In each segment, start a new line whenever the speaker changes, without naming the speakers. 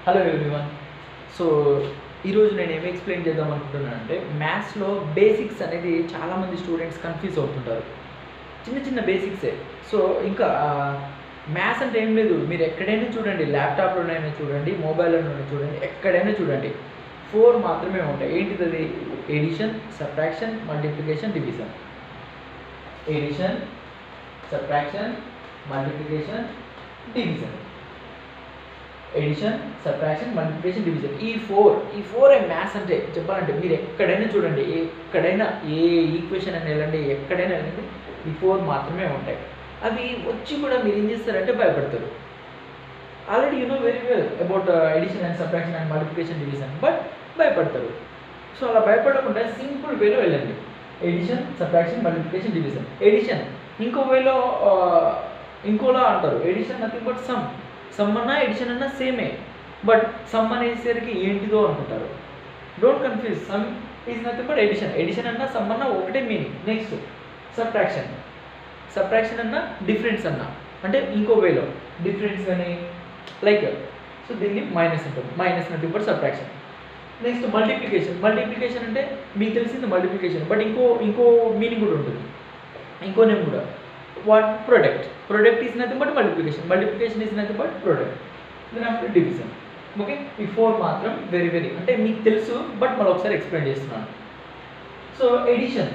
Hello everyone so ఈరోజు నేను ఏమి ఎక్స్ప్లెయిన్ చేద్దాం అనుకుంటున్నానంటే మ్యాథ్స్లో బేసిక్స్ అనేది చాలామంది స్టూడెంట్స్ కన్ఫ్యూజ్ అవుతుంటారు చిన్న చిన్న బేసిక్సే సో ఇంకా మ్యాథ్స్ అంటే ఏం లేదు మీరు ఎక్కడైనా చూడండి ల్యాప్టాప్లోనైనా చూడండి మొబైల్లోనైనా చూడండి ఎక్కడైనా చూడండి ఫోర్ మాత్రమే ఉంటాయి ఏంటిది అది addition subtraction multiplication division addition subtraction multiplication division addition subtraction multiplication division ఈ ఫోర్ ఈ ఫోర్ ఏ మ్యాథ్స్ అంటే చెప్పాలంటే మీరు ఎక్కడైనా చూడండి ఎక్కడైనా ఏ ఈక్వేషన్ అని వెళ్ళండి ఎక్కడైనా వెళ్ళండి ఈ ఫోర్ మాత్రమే ఉంటాయి అవి వచ్చి కూడా మీరు ఏం చేస్తారంటే భయపడతారు already you know very well about addition and subtraction and multiplication division but భయపడతారు సో అలా భయపడకుండా సింపుల్ వేలో వెళ్ళండి addition subtraction multiplication division addition ఇంకో వేలో ఇంకోలా అంటారు addition nothing but sum sum అన్నా ఎడిషన్ అన్నా సేమే బట్ సమ్ అనేసరికి ఏంటిదో అనుకుంటారు don't confuse sum is nothing but addition addition అన్నా సమ్ అన్నా ఒకటే మీనింగ్ నెక్స్ట్ సబ్ట్రాక్షన్ సబ్ట్రాక్షన్ అన్నా డిఫరెన్స్ అన్నా అంటే ఇంకో వేలో డిఫరెన్స్ కానీ లైక్ సో దీన్ని మైనస్ అంటాం minus nothing but subtraction next multiplication multiplication అంటే మీకు తెలిసింది మల్టిప్లికేషన్ బట్ ఇంకో ఇంకో మీనింగ్ కూడా ఉంటుంది ఇంకో నేమ్ కూడా what product product is nothing but multiplication multiplication is nothing but product then after division okay ఈ ఫోర్ మాత్రం వెరీ వెరీ అంటే మీకు తెలుసు బట్ మళ్ళీ ఒకసారి ఎక్స్ప్లెయిన్ చేస్తున్నాను so addition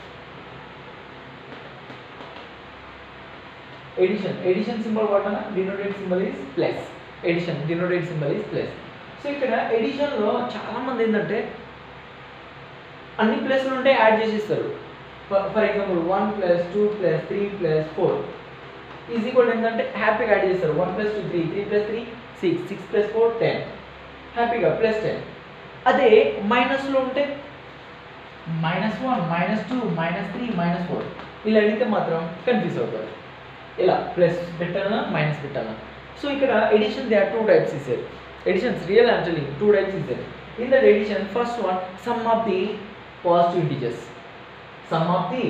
addition addition symbol what అన్న denoted symbol is plus addition denoted symbol is plus so ఇక్కడ ఎడిషన్లో చాలామంది ఏంటంటే అన్ని ప్లస్లు ఉంటే యాడ్ చేసేస్తారు for example one plus two plus three plus four is equal ఏంటంటే హ్యాపీగా యాడ్ చేస్తారు one plus two three three plus three six six plus four ten హ్యాపీగా ప్లస్ టెన్ అదే మైనస్లో ఉంటే minus one minus two minus three minus four ఇలా అడిగితే మాత్రం కన్ఫ్యూజ్ అవుతారు ఇలా ప్లస్ పెట్టాలా మైనస్ పెట్టాలా సో ఇక్కడ addition they are two types ఇస్తారు additions real I'm telling two types ఇస్తారు in that addition first one sum of the positive integers sum of the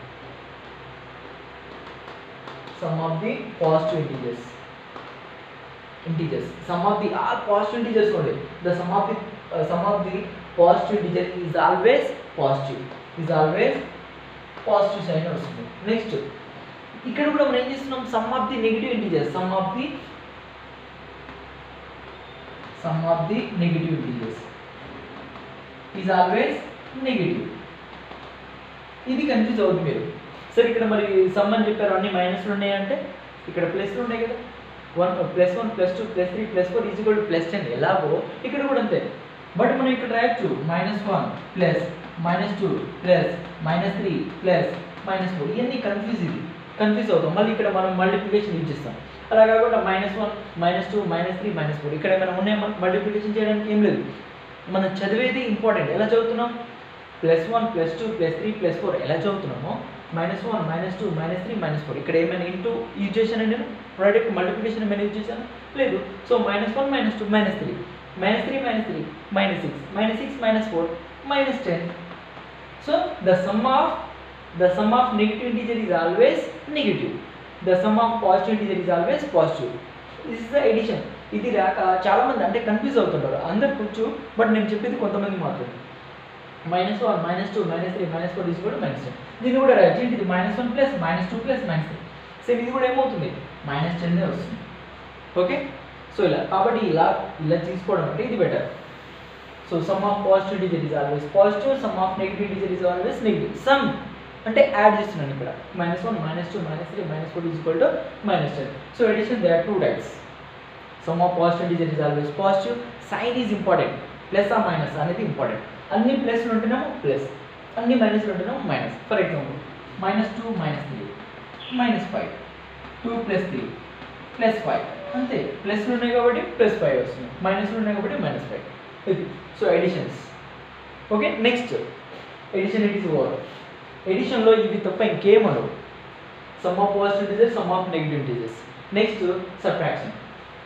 sum of the positive integers integers sum of the are positive integers only the sum of the uh, sum of the positive integer is always positive is always positive sign వస్తుంది next ఇక్కడ కూడా మనం ఏం చేస్తున్నాం sum of the negative integers sum of the sum of the negative integers is always negative ఇది confuse అవుతుంది మీరు సరే ఇక్కడ మరి సమ్ అని చెప్పారు అన్ని మైనస్లు ఉన్నాయంటే ఇక్కడ ప్లస్లు ఉన్నాయి కదా one plus one plus two plus three plus four is కూడా ప్లస్ టెన్ ఎలాగో ఇక్కడ కూడా అంతే బట్ మనం ఇక్కడ రాయొచ్చు minus one plus minus two plus minus three plus minus four ఇవన్నీ కన్ఫ్యూజ్ ఇది కన్ఫ్యూజ్ అవుతాం మళ్ళీ ఇక్కడ మనం మల్టిప్లికేషన్ యూజ్ చేస్తాం అలా కాకుండా minus one minus two minus three minus four ఇక్కడ మనం ఉన్నాయి మల్టిప్లికేషన్ చేయడానికి ఏం లేదు మనం చదివేది ఇంపార్టెంట్ ఎలా చదువుతున్నాం plus one plus two plus three plus four ఎలా చదువుతున్నామో minus one minus two minus three minus four ఇక్కడ ఏమైనా ఇంటూ యూజ్ చేశాను నేను ప్రోడక్ట్ మల్టిప్లికేషన్ ఏమైనా యూజ్ చేశాను లేదు so minus one minus two minus three minus three minus three minus six minus six minus four minus ten so the sum of the sum of negative integer is always negative the sum of positive integer is always positive this is the addition ఇది రాక చాలామంది అంటే confuse అవుతుంటారు అందరు కూర్చు but నేను చెప్పేది కొంతమంది మాత్రం minus one minus two minus three minus four is కూడా మైనస్ టెన్ దీన్ని కూడా రాయొచ్చు ఏంటి ఇది minus one plus minus two plus minus three same ఇది కూడా ఏమవుతుంది మైనస్ టెన్ వస్తుంది ఓకే సో ఇలా కాబట్టి ఇలా ఇలా తీసుకోవడం అంటే ఇది better so sum of positive digit is always positive sum of negative digit is always negative sum అంటే యాడ్ చేస్తున్నాను ఇక్కడ minus one minus two minus three minus four is equal to minus ten so addition they are two types sum of positive digit is always positive sign is important plus ఆ minus అనేది important అన్ని ప్లస్లు ఉంటేనేమో plus అన్ని మైనస్లు ఉంటేనేమో minus for example minus two minus three minus five two plus three plus five అంతే ప్లస్లు ఉన్నాయి కాబట్టి ప్లస్ ఫైవ్ వస్తుంది మైనస్లు ఉన్నాయి కాబట్టి మైనస్ ఫైవ్ ఇది so additions okay next addition it is over ఎడిషన్లో ఇవి తప్ప ఇంకేమనవు sum of positive integers sum of negative integers next subtraction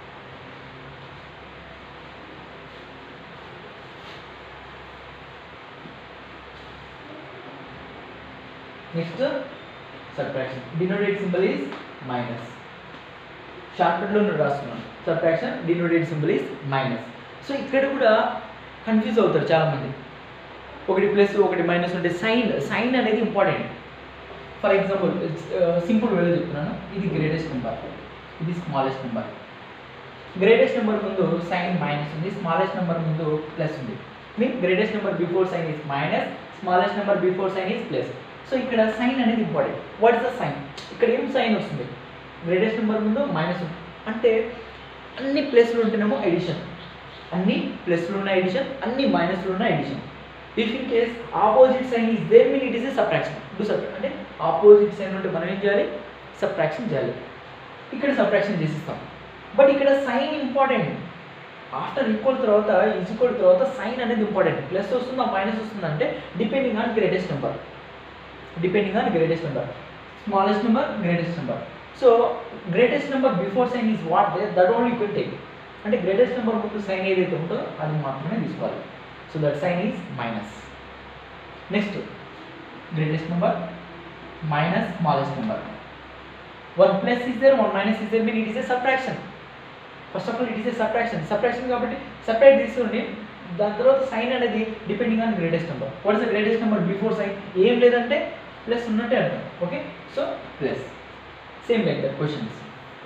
next subtraction denoted symbol is minus షార్ట్కట్లో నేను రాస్తున్నాను subtraction denoted symbol is minus so ఇక్కడ కూడా కన్ఫ్యూజ్ అవుతారు చాలామంది ఒకటి ప్లస్ ఒకటి మైనస్ ఉంటే సైన్ సైన్ అనేది ఇంపార్టెంట్ ఫర్ ఎగ్జాంపుల్ సింపుల్ వేలో చెప్తున్నాను ఇది గ్రేటెస్ట్ నెంబర్ ఇది స్మాలెస్ట్ నెంబర్ గ్రేటెస్ట్ నెంబర్ ముందు సైన్ మైనస్ ఉంది స్మాలెస్ట్ నెంబర్ ముందు ప్లస్ ఉంది mean greatest number before sign is minus smallest number before sign is plus so ఇక్కడ సైన్ అనేది important what is the sign ఇక్కడ ఏం sign వస్తుంది గ్రేటెస్ట్ నెంబర్ ముందు మైనస్ అంటే అన్ని ప్లస్లు ఉంటేనేమో ఎడిషన్ అన్ని ప్లస్లు ఉన్న ఎడిషన్ అన్ని మైనస్లు ఉన్న addition if in case opposite sign is there mean it is a subtraction do subtract అంటే ఆపోజిట్ సైన్ ఉంటే మనం ఏం చేయాలి సబ్ట్రాక్షన్ చేయాలి ఇక్కడ సబ్ట్రాక్షన్ చేసిస్తాం బట్ ఇక్కడ సైన్ ఇంపార్టెంట్ ఆఫ్టర్ ఈక్వల్ తర్వాత ఈజ్ ఈక్వల్ తర్వాత సైన్ అనేది ఇంపార్టెంట్ ప్లస్ వస్తుందా మైనస్ వస్తుందా అంటే depending on greatest number depending on greatest number smallest number greatest number so greatest number before sign is what they that only you can take అంటే greatest number ముందు sign ఏదైతే ఉంటుందో అది మాత్రమే తీసుకోవాలి so that sign is minus next greatest number minus smallest number one plus is there one minus is there mean it is a subtraction first of all it is a subtraction subtraction కాబట్టి separate తీసుకోండి దాని తర్వాత sign అనేది depending on greatest number what is the greatest number before sign ఏం లేదంటే plus ఉన్నట్టే అంటాం okay so plus same like that questions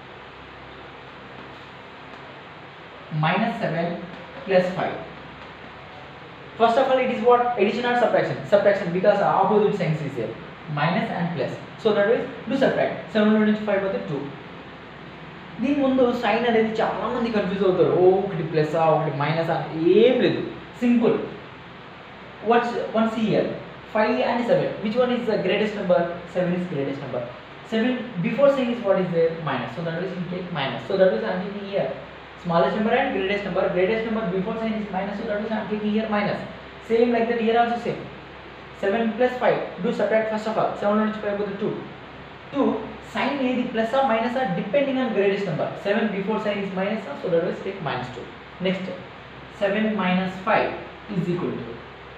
minus 7 plus 5. First of all, it is what? Addition or subtraction? Subtraction because opposite signs is there. Minus and plus. So that is do subtract. 7 నుంచి 5 పోతే 2. దీని ముందు sign అనేది చాలా మంది confuse అవుతారు ఓ ఒకటి plus ఒకటి మైనస్ ఏం లేదు simple what's one here five and seven which one is the greatest number seven is greatest number seven before sign is what is there minus so that is in take minus so that is అంటే here smallest number and greatest number greatest number before sign is minus so that is I'm taking here minus same like that here also same 7 plus 5 do subtract first of all 7 నుంచి 5 పోతే 2 2 sign ఏది plus or minus or depending on greatest number 7 before sign is minus so that is take minus 2 next 7 minus 5 is equal to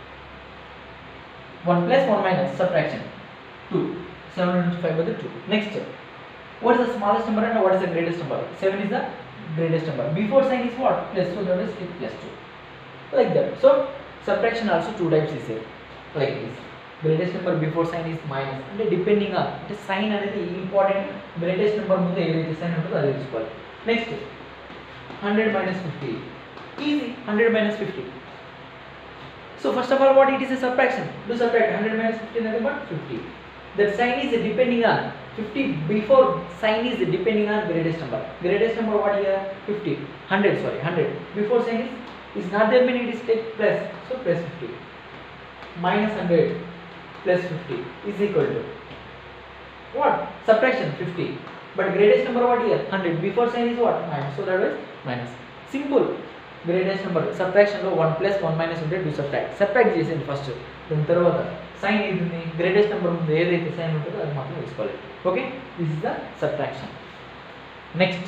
1 plus 1 minus subtraction 2 7 నుంచి 5 పోతే 2 next what is the smallest number and what is the greatest number 7 is the greatest number. Before sign is what? Plus, so that is it plus 2. Like that. So, subtraction also two types is there. Like this. Greatest number before sign is minus. అంటే depending on అంటే sign అనేది important greatest number ముందు ఏదైతే sign ఉంటుందో అది తెలుసుకోవాలి next hundred minus fifty easy hundred minus fifty so first of all what it is a subtraction do subtract hundred minus fifty అనేది but fifty that sign is depending on 50 before sign is depending on greatest number. Greatest number what here? 50. 100 sorry 100. Before sign is is not there mean it is take plus. So plus 50. Minus 100 plus 50 is equal to what? Subtraction 50. But greatest number what here? 100. Before sign is what? Minus. So that was minus. Simple. Greatest number సబ్ట్రాక్షన్లో one plus one minus ఉంటే do subtract subtract చేసేయండి first దాని తర్వాత sign ఏది greatest number ముందు ఏదైతే sign ఉంటుందో అది మాత్రం తీసుకోవాలి okay this is the subtraction next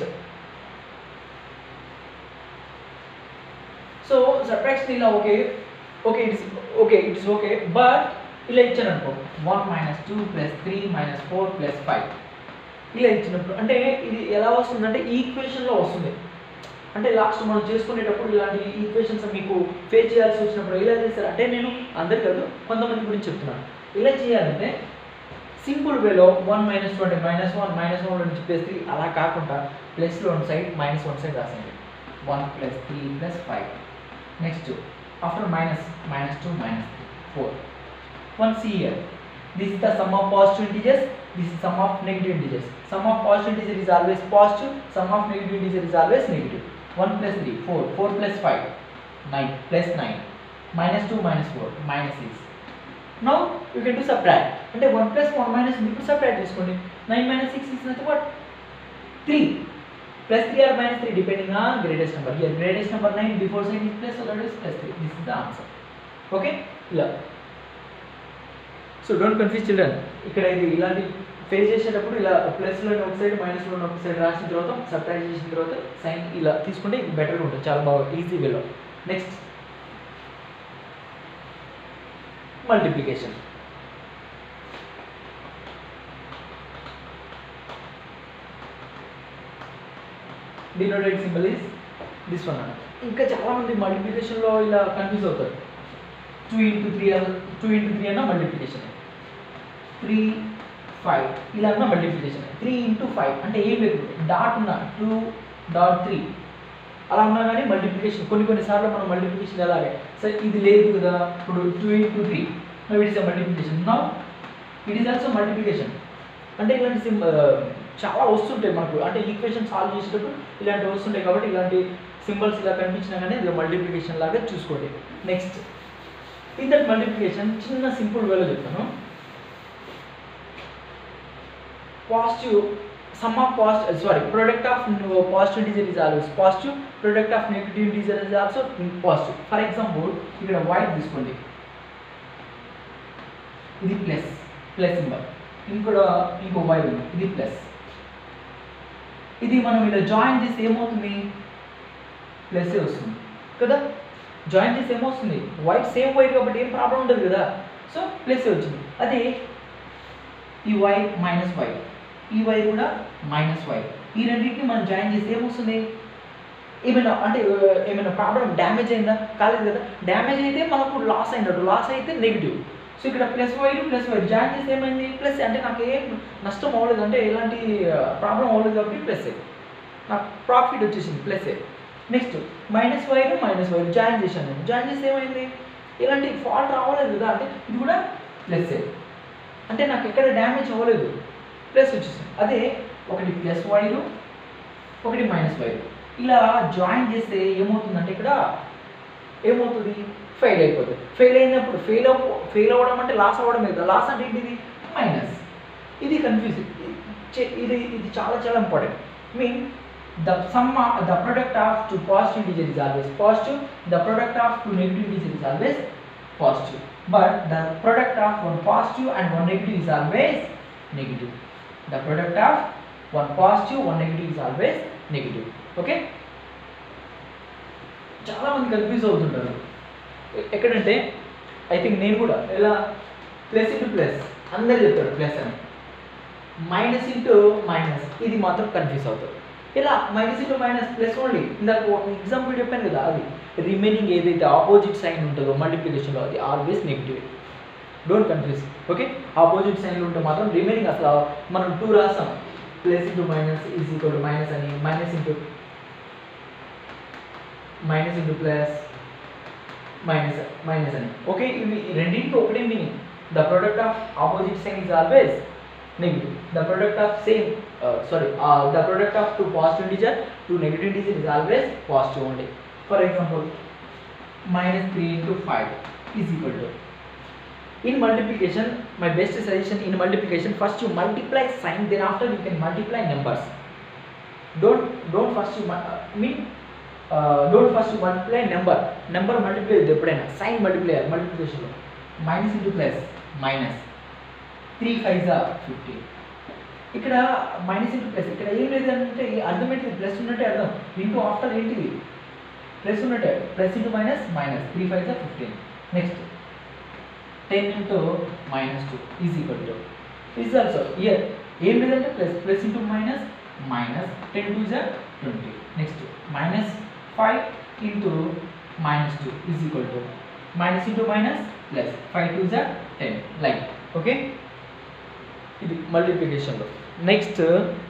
so subtraction ఇలా okay okay it's okay it's okay but ఇలా ఇచ్చాను అనుకో one minus two plus three minus four plus five ఇలా ఇచ్చినప్పుడు అంటే ఇది ఎలా వస్తుందంటే ఈక్వేషన్లో వస్తుంది అంటే లాస్ట్ మనం చేసుకునేటప్పుడు ఇలాంటి ఈక్వేషన్స్ మీకు ఫేస్ చేయాల్సి వచ్చినప్పుడు ఇలా చేస్తారు అంటే నేను అందరు కాదు కొంతమంది గురించి చెప్తున్నాను ఇలా చేయాలంటే సింపుల్ వేలో వన్ మైనస్ టూ అంటే మైనస్ వన్ మైనస్ వన్ నుంచి ప్లస్ త్రీ అలా కాకుండా ప్లస్లో one side minus one side రాసండి one plus three plus five next after minus minus two minus three four one see here this is the sum of positive integers this is sum of negative integers sum of positive integer is always positive sum of negative integer is always negative 1 plus 3 4 4 plus 5 9 plus 9 minus 2 minus 4 minus 6 now you can do subtract అంటే 1 plus 1 minus ఇప్పుడు subtract చేసుకోండి 9 minus 6 is nothing but 3 plus 3 or minus 3 depending on greatest number here greatest number 9 before sign is plus so that is plus 3 this is the answer okay ఇలా so don't confuse children ఇక్కడ ఇది ఇలాంటి face చేసేటప్పుడు ఇలా ప్లస్లో ఒక side మైనస్లో ఒక side రాసిన తర్వాత సబ్ట్రాక్ట్ చేసిన తర్వాత సైన్ ఇలా తీసుకుంటే ఇది బెటర్గా ఉంటుంది చాలా బాగా ఈజీ వేలో next multiplication denoted symbol is this one ఇంకా చాలా మంది మల్టిప్లికేషన్లో ఇలా కన్ఫ్యూజ్ అవుతారు two into three two into three అన్న మల్టిప్లికేషన్ త్రీ ఫైవ్ ఇలా అన్న మల్టిప్లికేషన్ త్రీ ఇంటూ ఫైవ్ అంటే ఏం లేదు డాట్ ఉన్న టూ డాట్ త్రీ అలా ఉన్నా కానీ మల్టిప్లికేషన్ కొన్ని కొన్ని సార్లు మనం మల్టిప్లికేషన్ ఎలాగే సరే ఇది లేదు కదా ఇప్పుడు two into three it is a multiplication now it is also multiplication అంటే ఇలాంటి సిమ్ చాలా వస్తుంటాయి మనకు అంటే ఈక్వేషన్ సాల్వ్ చేసేటప్పుడు ఇలాంటివి వస్తుంటాయి కాబట్టి ఇలాంటి సింబల్స్ ఇలా కనిపించినా కానీ ఇది మల్టిప్లికేషన్ లాగా చూసుకోండి నెక్స్ట్ ఇన్ దట్ మల్టిప్లికేషన్ చిన్న సింపుల్ వేలో చెప్తాను positive sum of positive sorry product of positive integer is always positive product of negative integer is also positive for example ఇక్కడ వైట్ తీసుకోండి ఇది ప్లస్ ప్లస్ సింబల్ ఇంకొక ఇంకో వై ఉంది ఇది ప్లస్ ఇది మనం ఇలా జాయిన్ చేస్తే ఏమవుతుంది ప్లస్ వస్తుంది కదా జాయిన్ చేస్తే ఏమొస్తుంది వైట్ సేమ్ వైట్ కాబట్టి ఏం ప్రాబ్లం ఉండదు కదా సో ప్లస్ వచ్చింది అదే ఈ వై మైనస్ వై ఈ వై కూడా మైనస్ వై ఈ రెండింటిని మనం జాయిన్ చేస్తే ఏమొస్తుంది ఏమైనా అంటే ఆ, ఏమైనా ప్రాబ్లం డ్యామేజ్ అయిందా కాలేదు కదా డ్యామేజ్ అయితే మనకు లాస్ అయినట్టు లాస్ అయితే నెగిటివ్ సో ఇక్కడ plus wire plus wire join చేస్తే ఏమైంది ప్లస్ అంటే నాకు ఏం నష్టం అవ్వలేదు అంటే ఎలాంటి ప్రాబ్లం అవ్వలేదు కాబట్టి ప్లస్ నాకు ప్రాఫిట్ వచ్చేసింది plus next minus wire minus wire join చేశాను నేను జాయిన్ చేస్తే ఏమైంది ఇలాంటి ఫాల్ట్ రావలేదు కదా అంటే ఇది కూడా ప్లస్ అంటే నాకు ఎక్కడ డ్యామేజ్ అవ్వలేదు ప్లస్ వచ్చేసింది అదే ఒకటి ప్లస్ వైరు ఒకటి మైనస్ వైరు ఇలా జాయిన్ చేస్తే ఏమవుతుందంటే ఇక్కడ ఏమవుతుంది ఫెయిల్ అయిపోతుంది ఫెయిల్ అయినప్పుడు ఫెయిల్ అవ్వ ఫెయిల్ అవ్వడం అంటే లాస్ అవ్వడం కదా లాస్ అంటే ఏంటిది మైనస్ ఇది కన్ఫ్యూజ్ ఇది ఇది చాలా చాలా important mean the sum of the product of two positive integer is always positive the product of two negative integer is always positive but the product of one positive and one negative is always negative the product of one positive one negative is always negative okay చాలా మంది confuse అవుతుంటారు ఎ- ఎక్కడంటే I think నేను కూడా ఎలా plus into plus అందరు చెప్తారు plus అని మైనస్ ఇంటూ మైనస్ ఇది మాత్రం కన్ఫ్యూజ్ అవుతారు ఇలా minus into minus plus only ఇందాక ఎగ్జాంపుల్ చెప్పాను కదా అది రిమైనింగ్ ఏదైతే ఆపోజిట్ సైన్ ఉంటుందో మల్టిప్లికేషన్లో అది always negative don't confuse okay opposite సైన్లు ఉంటే మాత్రం రిమైనింగ్ అసలు మనం టూ రాస్తాం plus into minus is equal to minus అని minus into minus into plus minus minus అని ఓకే ఇవి రెండింటికి ఒకటే meaning the product of opposite sign is always negative. The product of same, uh, sorry, uh, the product of two positive integer, two negative integer is always positive only. For example, minus 3 into 5 is equal to. In multiplication, my best suggestion in multiplication, first you multiply sign, then after you can multiply numbers. Don't don't first you mu- uh, mean uh, don't first you multiply number. Number multiply ఎప్పుడైనా sign multiply మల్టిప్లికేషన్లో minus into plus minus three five జా fifty ఇక్కడ minus into plus ఇక్కడ ఏం లేదంటే ఈ అర్థం ఏంటిది ప్లస్ ఉన్నట్టే అర్థం ఇంటూ ఆఫ్టర్ ఏంటిది ప్లస్ ఉన్నట్టే plus into minus minus three five జా fifteen next ten into minus two is equal to is also year ఏం లేదంటే plus plus into minus minus ten two జా twenty next minus five into minus two is equal to minus into minus plus five two జా ten like okay ఇది మల్టిప్లికేషన్లో next